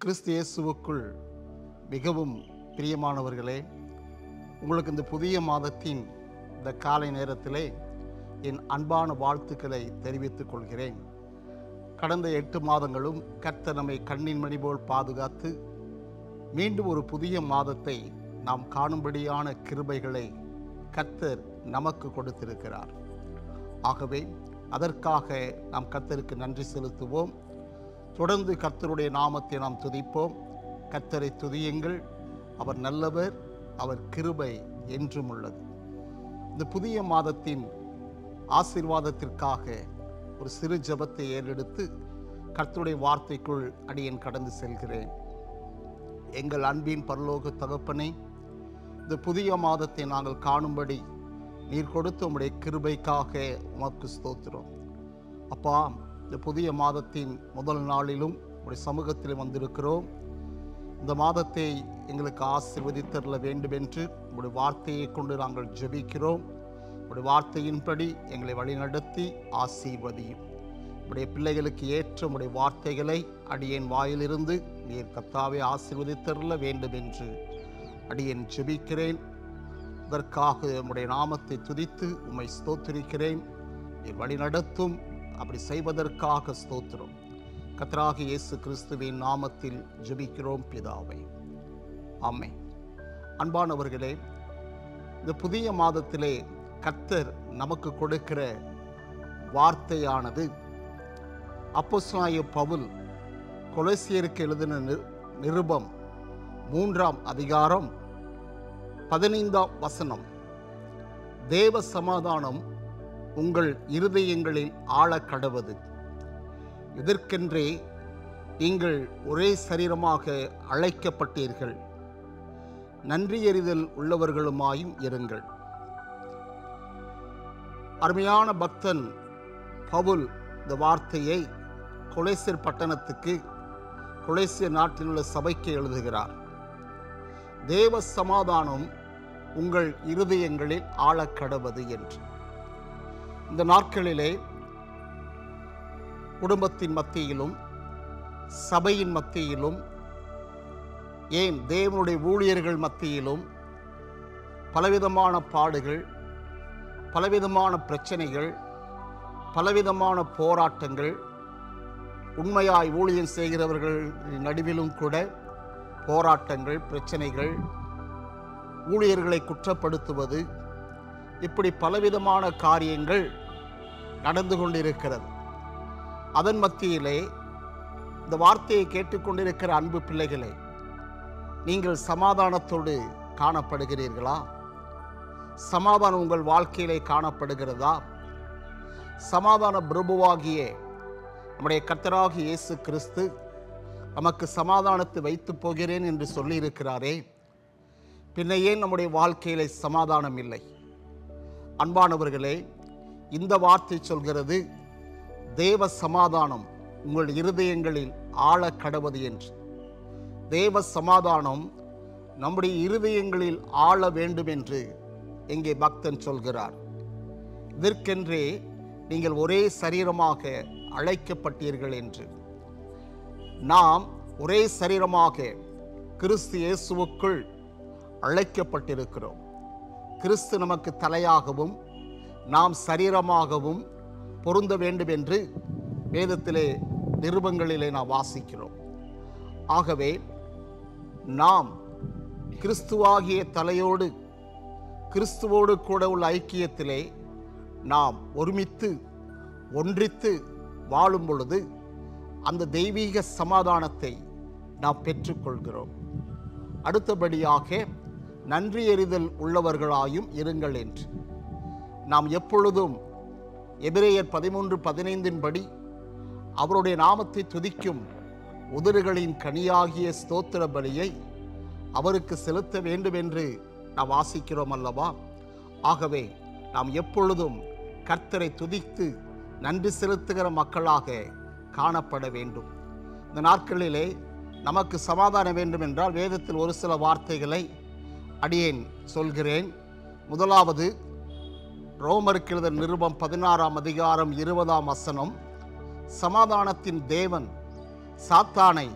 கிறிஸ்து இயேசுவுக்குள் மிகவும் பிரியமானவர்களே உங்களுக்கு இந்த புதிய மாதத்தின் இந்த காலை நேரத்திலே என் அன்பான வாழ்த்துக்களை தெரிவித்துக் கொள்கிறேன் கடந்த எட்டு மாதங்களும் கர்த்தர் நம்மை கண்ணின் மணி போல் பாதுகாத்து மீண்டும் ஒரு புதிய மாதத்தை நாம் காணும்படியான கிருபைகளை கர்த்தர் நமக்கு கொடுத்திருக்கிறார் ஆகவே அதற்காக நாம் கர்த்தருக்கு நன்றி செலுத்துவோம் தொடர்ந்து கர்த்தருடைய நாமத்தை நாம் துதிப்போம் கர்த்தரை துதியுங்கள் அவர் நல்லவர் அவர் கிருபை என்றும் உள்ளது இந்த புதிய மாதத்தின் ஆசீர்வாதத்திற்காக ஒரு சிறு ஜெபத்தை ஏறெடுத்து கர்த்தருடைய வார்த்தைக்குள் அடியேன் கடந்து செல்கிறேன் எங்கள் அன்பின் பரலோக தகப்பனை இந்த புதிய மாதத்தை நாங்கள் காணும்படி நீர் கொடுத்த உம்முடைய கிருபைக்காக உமக்கு ஸ்தோத்திரம் அப்பா இந்த புதிய மாதத்தின் முதல் நாளிலும் உடைய சமூகத்தில் வந்திருக்கிறோம் இந்த மாதத்தை எங்களுக்கு ஆசீர்வதித்தரல வேண்டும் என்று உங்களுடைய வார்த்தையை கொண்டு நாங்கள் ஜெபிக்கிறோம் உங்களுடைய வார்த்தையின்படி எங்களை வழிநடத்தி ஆசீர்வதியும் உடைய பிள்ளைகளுக்கு ஏற்ற உடைய வார்த்தைகளை அடியேன் வாயிலிருந்து நீர் கத்தாவே ஆசீர்வதித்தரல வேண்டும் என்று அடியேன் ஜெபிக்கிறேன் அதற்காக உம்முடைய நாமத்தை துதித்து உம்மை ஸ்தோத்திரிக்கிறேன் நீர் வழிநடத்தும் அப்படி செய்வதற்காக ஸ்தோத்திரம் கத்தராக இயேசு கிறிஸ்துவின் நாமத்தில் ஜெபிக்கிறோம் பிதாவை ஆமென் அன்பானவர்களே இந்த புதிய மாதத்திலே கத்தர் நமக்கு கொடுக்கிற வார்த்தையானது அப்போஸ்தலனாகிய பவுல் கொலசியருக்கு எழுதின நி- நிருபம் மூன்றாம் அதிகாரம் பதினைந்தாம் வசனம் தேவ சமாதானம் உங்கள் இருதயங்களில் ஆழக் கடவது இதற்கென்றே நீங்கள் ஒரே சரீரமாக அழைக்கப்பட்டீர்கள் நன்றியறிதல் உள்ளவர்களுமாயும் இருங்கள் அருமையான பக்தன் பவுல் இந்த வார்த்தையை கொலேசியர் பட்டணத்துக்கு கொலேசியர் நாட்டில் உள்ள சபைக்கு எழுதுகிறார் தேவ சமாதானம் உங்கள் இருதயங்களில் ஆழக்கடவது என்று இந்த நாட்களிலே குடும்பத்தின் மத்தியிலும் சபையின் மத்தியிலும் ஏன் தேவனுடைய ஊழியர்கள் மத்தியிலும் பலவிதமான பாடுகள் பலவிதமான பிரச்சனைகள் பலவிதமான போராட்டங்கள் உண்மையாய் ஊழியம் செய்கிறவர்கள் நடுவிலும் கூட போராட்டங்கள் பிரச்சனைகள் ஊழியர்களை குற்றப்படுத்துவது இப்படி பலவிதமான காரியங்கள் நடந்து கொண்டிருக்கிறது அதன் மத்தியிலே இந்த வார்த்தையை கேட்டுக்கொண்டிருக்கிற அன்பு பிள்ளைகளே நீங்கள் சமாதானத்தோடு காணப்படுகிறீர்களா சமாதானம் உங்கள் வாழ்க்கையிலே காணப்படுகிறதா சமாதான பிரபுவாகிய நம்முடைய கர்த்தராகிய இயேசு கிறிஸ்து நமக்கு சமாதானத்தை வைத்து போகிறேன் என்று சொல்லியிருக்கிறாரே பின்ன ஏன் நம்முடைய வாழ்க்கையிலே சமாதானம் இல்லை அன்பானவர்களே இந்த வார்த்தை சொல்கிறது தேவ சமாதானம் உங்கள் இருதயங்களில் ஆழ கடவது என்று தேவ சமாதானம் நம்முடைய இருதயங்களில் ஆள வேண்டும் என்று இங்கே பக்தன் சொல்கிறார் இதற்கென்றே நீங்கள் ஒரே சரீரமாக அழைக்கப்பட்டீர்கள் என்று நாம் ஒரே சரீரமாக கிறிஸ்து இயேசுவுக்குள் அழைக்கப்பட்டிருக்கிறோம் கிறிஸ்து நமக்கு தலையாகவும் நாம் சரீரமாகவும் பொருந்த வேண்டும் என்று வேதத்திலே நிருபங்களிலே நாம் வாசிக்கிறோம் ஆகவே நாம் கிறிஸ்துவாகிய தலையோடு கிறிஸ்துவோடு கூட உள்ள ஐக்கியத்திலே நாம் ஒருமித்து ஒன்றித்து வாழும் பொழுது அந்த தெய்வீக சமாதானத்தை நாம் பெற்றுக்கொள்கிறோம் அடுத்தபடியாக நன்றி எறிதல் உள்ளவர்களாயும் இருங்கள் என்று நாம் எப்பொழுதும் எபிரேயர் பதிமூன்று பதினைந்தின் படி அவருடைய நாமத்தை துதிக்கும் உதடுகளின் கனியாகிய ஸ்தோத்திர பலியை அவருக்கு செலுத்த வேண்டும் என்று நாம் வாசிக்கிறோம் அல்லவா ஆகவே நாம் எப்பொழுதும் கர்த்தரை துதித்து நன்றி செலுத்துகிற மக்களாக காணப்பட வேண்டும் இந்த நாட்களிலே நமக்கு சமாதானம் வேண்டும் என்றால் வேதத்தில் ஒரு சில வார்த்தைகளை அடியேன் சொல்கிறேன் முதலாவது ரோமருக்கு எழுத நிருபம் பதினாறாம் அதிகாரம் இருபதாம் வசனம் சமாதானத்தின் தேவன் சாத்தானை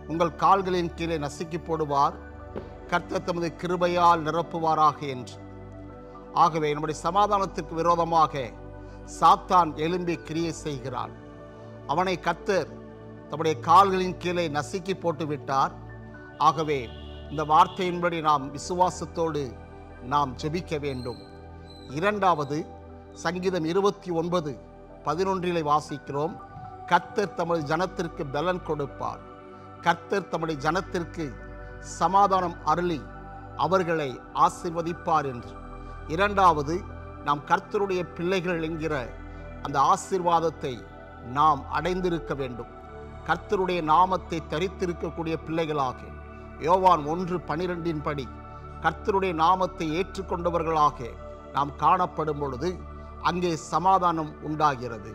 உங்கள் கால்களின் கீழே நசுக்கி போடுவார் கர்த்தர் தமது கிருபையால் நிரப்புவாராக என்று ஆகவே நம்முடைய சமாதானத்திற்கு விரோதமாக சாத்தான் எழும்பி கிரியை செய்கிறான் அவனை கர்த்தர் தம்முடைய கால்களின் கீழே நசுக்கி போட்டு விட்டார் ஆகவே இந்த வார்த்தையின்படி நாம் விசுவாசத்தோடு நாம் ஜெபிக்க வேண்டும் இரண்டாவது சங்கீதம் இருபத்தி ஒன்பது பதினொன்றிலே வாசிக்கிறோம் கர்த்தர் தமது ஜனத்திற்கு பலன் கொடுப்பார் கர்த்தர் தம்முடைய ஜனத்திற்கு சமாதானம் அருளி அவர்களை ஆசிர்வதிப்பார் என்று இரண்டாவது நாம் கர்த்தருடைய பிள்ளைகள் என்கிற அந்த ஆசீர்வாதத்தை நாம் அடைந்திருக்க வேண்டும் கர்த்தருடைய நாமத்தை தரித்திருக்கக்கூடிய பிள்ளைகளாக யோவான் ஒன்று பனிரெண்டின் படி கர்த்தருடைய நாமத்தை ஏற்றுக்கொண்டவர்களாக நாம் காணப்படும் பொழுது அங்கே சமாதானம் உண்டாகிறது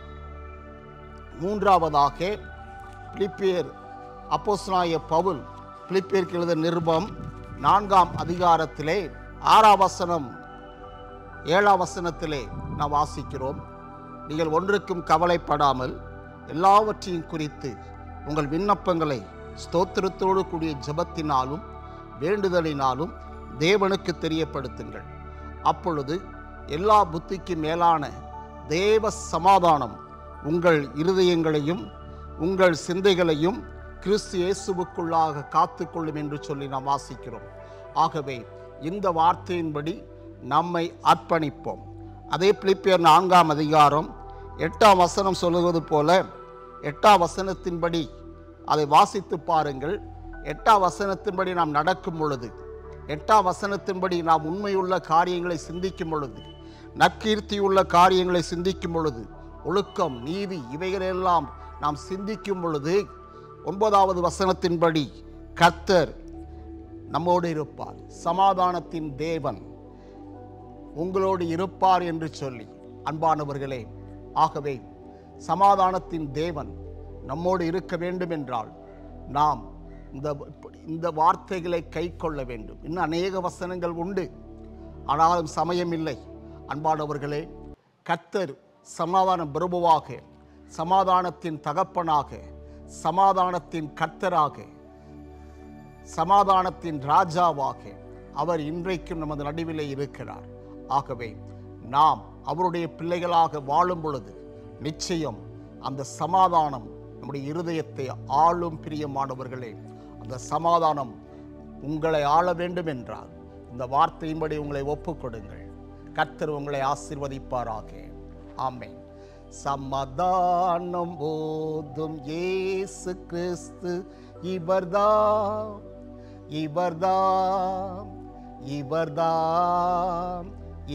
மூன்றாவதாக பிலிப்பியர் அப்போஸ்தலனாகிய பவுல் பிலிப்பியருக்கு எழுத நிருபம் நான்காம் அதிகாரத்திலே ஆறாம் வசனம் ஏழாம் வசனத்திலே நாம் வாசிக்கிறோம் நீங்கள் ஒன்றுக்கும் கவலைப்படாமல் எல்லாவற்றையும் குறித்து உங்கள் விண்ணப்பங்களை ஸ்தோத்திரத்தோடு கூடிய ஜெபத்தினாலும் வேண்டுதலினாலும் தேவனுக்கு தெரியப்படுத்துங்கள் அப்பொழுது எல்லா புத்திக்கு மேலான தேவ சமாதானம் உங்கள் இருதயங்களையும் உங்கள் சிந்தைகளையும் கிறிஸ்து இயேசுவுக்குள்ளாக காத்துக்கொள்ளும் என்று சொல்லி நாம் வாசிக்கிறோம் ஆகவே இந்த வார்த்தையின்படி நம்மை அர்ப்பணிப்போம் அதே பிலிப்பியர் நான்காம் அதிகாரம் எட்டாம் வசனம் சொல்லுவது போல எட்டாம் வசனத்தின்படி அதை வாசித்து பாருங்கள் எட்டாம் வசனத்தின்படி நாம் நடக்கும் பொழுது எட்டாம் வசனத்தின்படி நாம் உண்மையுள்ள காரியங்களை சிந்திக்கும் பொழுது நற்கீர்த்தியுள்ள காரியங்களை சிந்திக்கும் பொழுது ஒழுக்கம் நீதி இவைகளெல்லாம் நாம் சிந்திக்கும் பொழுது ஒன்பதாவது வசனத்தின்படி கர்த்தர் நம்மோடு இருப்பார் சமாதானத்தின் தேவன் உங்களோடு இருப்பார் என்று சொல்லி அன்பானவர்களே ஆகவே சமாதானத்தின் தேவன் நம்மோடு இருக்க வேண்டும் என்றால் நாம் இந்த இந்த வார்த்தைகளை கை கொள்ள வேண்டும் இன்னும் அநேக வசனங்கள் உண்டு ஆனாலும் சமயம் இல்லை அன்பானவர்களே கர்த்தர் சமாதான பிரபுவாக சமாதானத்தின் தகப்பனாக சமாதானத்தின் கர்த்தராக சமாதானத்தின் ராஜாவாக அவர் இன்றைக்கும் நமது நடுவிலே இருக்கிறார் ஆகவே நாம் அவருடைய பிள்ளைகளாக வாழும் பொழுது நிச்சயம் அந்த சமாதானம் நம்முடைய இருதயத்தை ஆளும் பிரியமானவர்களே அந்த சமாதானம் உங்களை ஆள வேண்டும் என்றால் இந்த வார்த்தையின்படி உங்களை ஒப்புக்கொடுங்கள் கர்த்தர் உங்களை ஆசிர்வதிப்பாராக ஆமென் சமாதானம் போதும் இயேசு கிறிஸ்து இவர்தாம் இவர்தாம் இவர்தாம்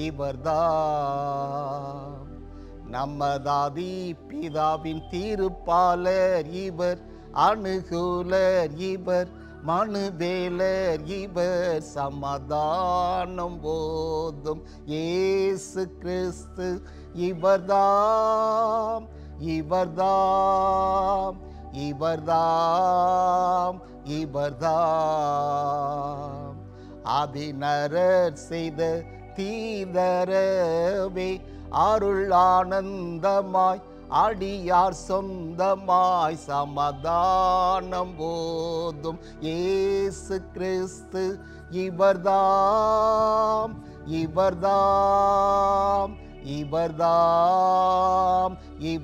இவர்தாம் நமதாதி பிதாவின் தீருப்பாளர் இவர் அணுகுலர் இவர் மனுவேலர் இவர் சமாதானம் போதும் இயேசு கிறிஸ்து இவர்தாம் இவர்தாம் இவர்தாம் இவர்தாம் அதினரர் செய்த தீதரவே அருள் ஆனந்தமாய் அடியார் சொந்தமாய் சமாதானம் போதும் இயேசு கிறிஸ்து இவர்தாம் இவர்தாம் இவர்தாம்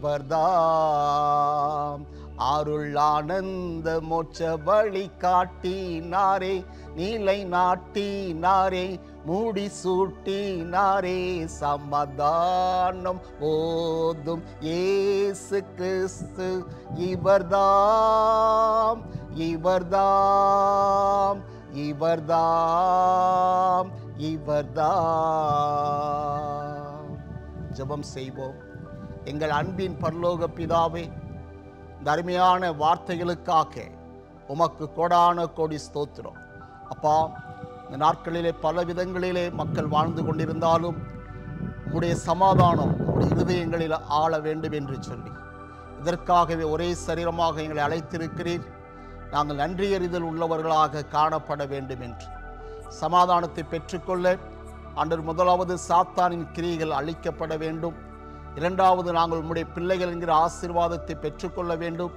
இவர்தாம் அருள் ஆனந்த மோட்ச வழி காட்டினாரே நீலை நாட்டினாரே மூடி சூட்டினாரே சமாதானம் போதும் இயேசு கிறிஸ்து இவர்தாம் இவர்தாம் இவர்தாம் இவர்தாம் ஜெபம் செய்வோம் எங்கள் அன்பின் பரலோக பிதாவே இந்த அருமையான வார்த்தைகளுக்காக உமக்கு கோடான கோடி ஸ்தோத்திரம் அப்பா இந்த நாட்களிலே பல விதங்களிலே மக்கள் வாழ்ந்து கொண்டிருந்தாலும் உம்முடைய சமாதானம் உம்முடைய இருதயங்களில் ஆள வேண்டும் என்று சொல்லி இதற்காகவே ஒரே சரீரமாக எங்களை அழைத்திருக்கிறீர் நாங்கள் நன்றியறிதல் உள்ளவர்களாக காணப்பட வேண்டும் என்று சமாதானத்தை பெற்றுக்கொள்ள அன்று முதலாவது சாத்தானின் கிரியைகள் அழிக்கப்பட வேண்டும் இரண்டாவது நாங்கள் உம்முடைய பிள்ளைகள் என்கிற ஆசீர்வாதத்தை பெற்றுக்கொள்ள வேண்டும்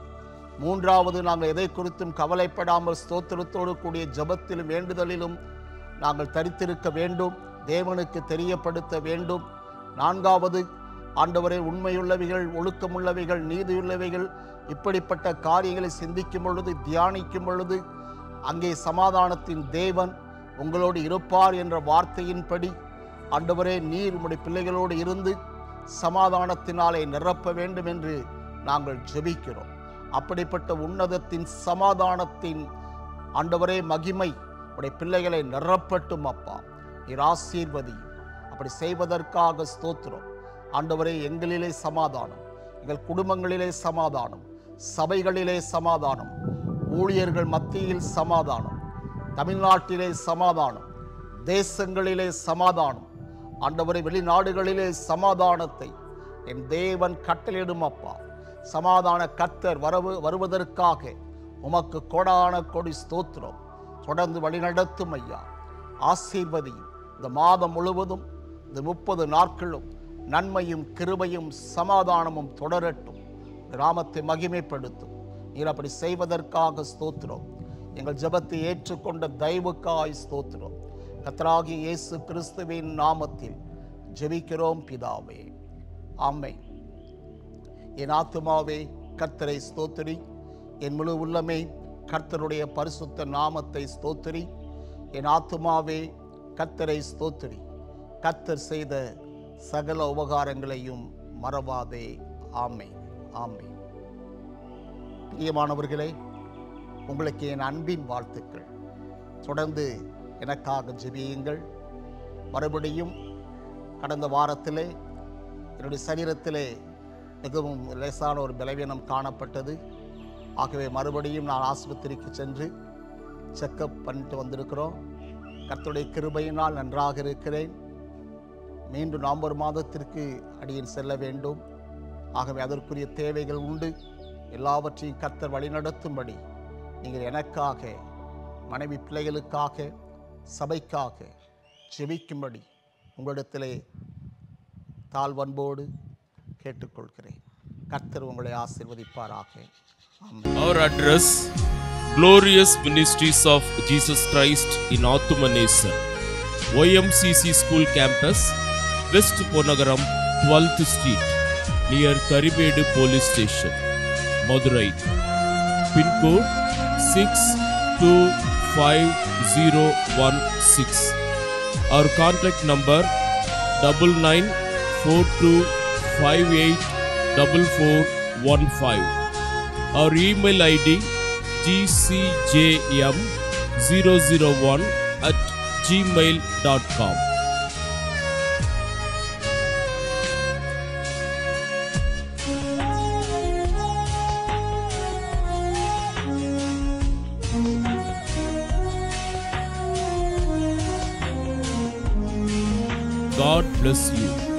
மூன்றாவது நாங்கள் எதை குறித்தும் கவலைப்படாமல் ஸ்தோத்திரத்தோடு கூடிய ஜபத்திலும் வேண்டுதலிலும் நாங்கள் தரித்திருக்க வேண்டும் தேவனுக்கு தெரியப்படுத்த வேண்டும் நான்காவது ஆண்டவரே உண்மையுள்ளவைகள் ஒழுக்கமுள்ளவைகள் நீதியுள்ளவைகள் இப்படிப்பட்ட காரியங்களை சிந்திக்கும் பொழுது தியானிக்கும் பொழுது அங்கே சமாதானத்தின் தேவன் உங்களோடு இருப்பார் என்ற வார்த்தையின்படி ஆண்டவரே நீர் உம்முடைய பிள்ளைகளோடு இருந்து சமாதானத்தினாலே நிரப்ப வேண்டும் என்று நாங்கள் ஜெபிக்கிறோம் அப்படிப்பட்ட உன்னதத்தின் சமாதானத்தின் ஆண்டவரே மகிமை உடைய பிள்ளைகளை நிரப்பட்டும் அப்பா நீர் ஆசீர்வதி அப்படி செய்வதற்காக ஸ்தோத்திரம் ஆண்டவரே எங்களிலே சமாதானம் எங்கள் குடும்பங்களிலே சமாதானம் சபைகளிலே சமாதானம் ஊழியர்கள் மத்தியில் சமாதானம் தமிழ்நாட்டிலே சமாதானம் தேசங்களிலே சமாதானம் ஆண்டவரை வெளிநாடுகளிலே சமாதானத்தை என் தேவன் கட்டளையிடும் அப்பா சமாதான கர்த்தர் வரவு வருவதற்காக உமக்கு கொடான கொடி ஸ்தோத்திரம் தொடர்ந்து வழிநடத்தும் ஐயா ஆசீர்வதியும் இந்த மாதம் முழுவதும் இந்த முப்பது நாட்களும் நன்மையும் கிருபையும் சமாதானமும் தொடரட்டும் கிராமத்தை மகிமைப்படுத்தும் நீர் அப்படி செய்வதற்காக ஸ்தோத்திரம் எங்கள் ஜெபத்தை ஏற்றுக்கொண்ட தெய்வுக்காய் ஸ்தோத்திரம் கத்தராகிய இயேசு கிறிஸ்துவின் நாமத்தில் ஜெபிக்கிறோம் பிதாவே ஆமென் என் ஆத்துமாவே கர்த்தரை ஸ்தோத்திரி என் முழு உள்ளமே கர்த்தருடைய பரிசுத்த நாமத்தை ஸ்தோத்திரி என் ஆத்துமாவே கர்த்தரை ஸ்தோத்திரி கர்த்தர் செய்த சகல உபகாரங்களையும் மறவாதே ஆமை ஆமை பிரியமானவர்களே உங்களுக்கு என் அன்பின் வாழ்த்துக்கள் தொடர்ந்து எனக்காக ஜெபியுங்கள் மறுபடியும் கடந்த வாரத்திலே என்னுடைய சரீரத்திலே மிகவும் லேசான ஒரு பலவீனம் காணப்பட்டது ஆகவே மறுபடியும் நான் ஆஸ்பத்திரிக்கு சென்று செக்கப் பண்ணிட்டு வந்திருக்கிறோம் கர்த்தருடைய கிருபையினால் நன்றாக இருக்கிறேன் மீண்டும் நவம்பர் மாதத்திற்கு அடியில் செல்ல வேண்டும் ஆகவே அதற்குரிய தேவைகள் உண்டு எல்லாவற்றையும் கர்த்தர் வழிநடத்தும்படி நீங்கள் எனக்காக மனைவி பிள்ளைகளுக்காக சபைக்காக ஜெபிக்கும்படி உங்களிடத்திலே தாழ்வன்போடு கேட்டுக்கொள்கிறேன் கர்த்தர் உங்களை ஆசீர்வதிப்பாராக ஆமென் Our address Glorious Ministries of Jesus Christ in Athumanesan, YMCC School Campus, West Ponagaram, 12th Street, near Karibedu Police Station, Madurai. Pin code 625016. Our contact number double nine four two five eight double four one five. Our email ID gcjm001 at gmail.com. God bless you.